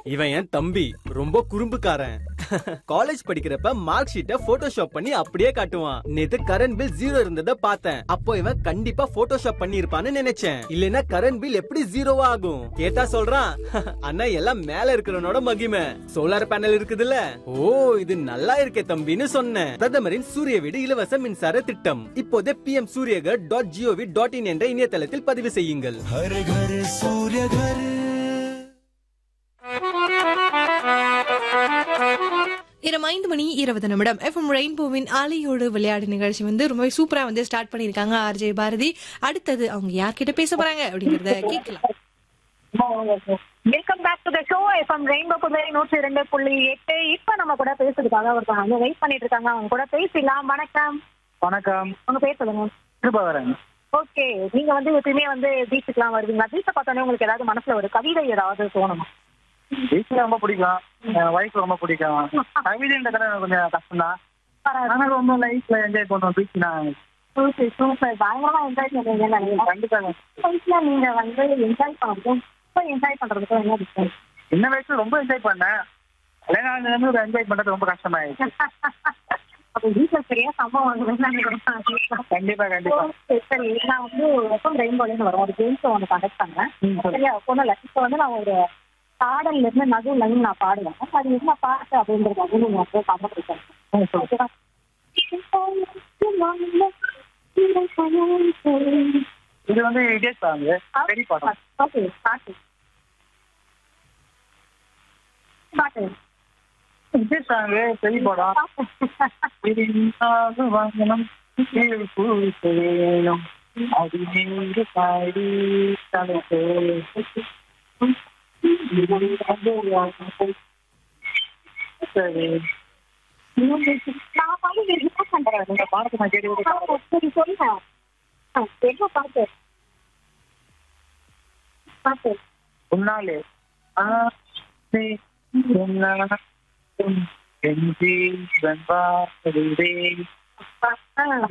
இவன் என் தம்பி ரொம்ப குறும்புக்காரன் காலேஜ் படிக்கிறப்ப மார்க் ஷீட்டை போட்டோஷாப் பண்ணி அப்படியே காட்டுவான் நேத்து கரண்ட் பில் ஜீரோ இருந்ததை பார்த்தேன் அப்போ இவன் கண்டிப்பா போட்டோஷாப் பண்ணி இருப்பான்னு நினைச்சேன் இல்லனா கரண்ட் பில் எப்படி ஜீரோவா ஆகும் கேட்டா சொல்றான் அண்ணா எல்லாம் மேல இருக்கிறவனோட மகிமை சோலார் பேனல் இருக்குதுல்ல ஓ இது நல்லா இருக்கே தம்பின்னு சொன்னேன் பிரதமரின் சூரிய வீடு இலவச மின்சார திட்டம் இப்போதே PM Suryaghar dot GOV dot in என்ற இணையதளத்தில் பதிவு செய்யுங்கள் हर घर सूर्य घर இரவு ஐந்து மணி இருபது நிமிடம் எஃப்எம் ரெயின்போவின் ஆலையோடு விளையாடு நிகழ்ச்சி வந்து ரொம்பவே சூப்பரா வந்து ஸ்டார்ட் பண்ணிருக்காங்க ஆர்ஜே பாரதி அடுத்தது அவங்க யார்கிட்ட பேச போறாங்க அப்படிங்கறத கேட்கலாம் welcome back to the show FM rainbow Puduvai நூற்றி இரண்டு புள்ளி எட்டு இப்ப நம்ம கூட பேசுறதுக்காக ஒருத்தவங்க வந்து வெயிட் பண்ணிட்டு இருக்காங்க அவங்க கூட பேசிடலாம் வணக்கம் வணக்கம் உங்க பேர் சொல்லுங்க கிருபாகரன் ஓகே நீங்க வந்து எப்பயுமே வந்து பீச்சுக்குலாம் வருவீங்களா பீச்சை பார்த்தோன்னே உங்களுக்கு ஏதாவது மனசுல ஒரு கவிதை ஏதாவது தோணுமா வீட்டுல ரொம்ப பிடிக்கும் என் ஒய்ஃப் ரொம்ப பிடிக்கும் கவிதைன்றதுல எனக்கு கொஞ்சம் கஷ்டம் தான் ஆனா ரொம்ப லைஃப்ல என்ஜாய் பண்ணுவோம் பீச் நான் சூப்பர் சூப்பர் பயங்கரமா என்ஜாய் பண்ணுவீங்கன்னு நினைக்கிறேன் கண்டிப்பாக லைஃப்ல நீங்க வந்து என்ஜாய் பண்ணுறதுக்கும் இப்போ என்ஜாய் பண்றதுக்கும் என்ன டிஃபரன்ஸ் சின்ன வயசுல ரொம்ப என்ஜாய் பண்ணேன் கல்யாணம் ஆனதுல ஒரு என்ஜாய் பண்றது ரொம்ப கஷ்டமாயிடுச்சு அப்ப வீட்டுல சரியா சம்பவம் வாங்குவேன்னு நினைக்கிறேன் கண்டிப்பா கண்டிப்பா சரி, சரி நான் வந்து எஃப்எம் ரெயின்போலேருந்து வரேன் ஒரு கேம்ஸ் ஒன்று கண்டக்ட் பண்ணேன் ம், சரி. சரியா ஒன்றும் இல்லை இப்போ வந்து நான் ஒரு பாடல்ல இருந்து நடு லைன் நான் பாடுவேன் அது என்ன பாட்டு அப்படின்றது வந்து நீங்க வந்து கண்டுபிடிக்கணும் ஓகேவா? இது வந்து இதே சாங் பெரிய பாடம் ஓகே பாட்டு பாட்டு இதே சாங் பெரிய படம் பிரிந்தாலும் வாங்கணும் கீழ் பூச வேணும் அது நீங்க பாடி தலைப்பு சரி நான் பாட்டு என்ன பண்றேன் இந்த பாடத்தை நான் கேட்டு சரி சொல்லுங்க ஆ, என்ன பாட்டு பாட்டு உன்னாலே ஆசை உன்னாலும் என் ஜீவன் வாழ்கிறே ஆ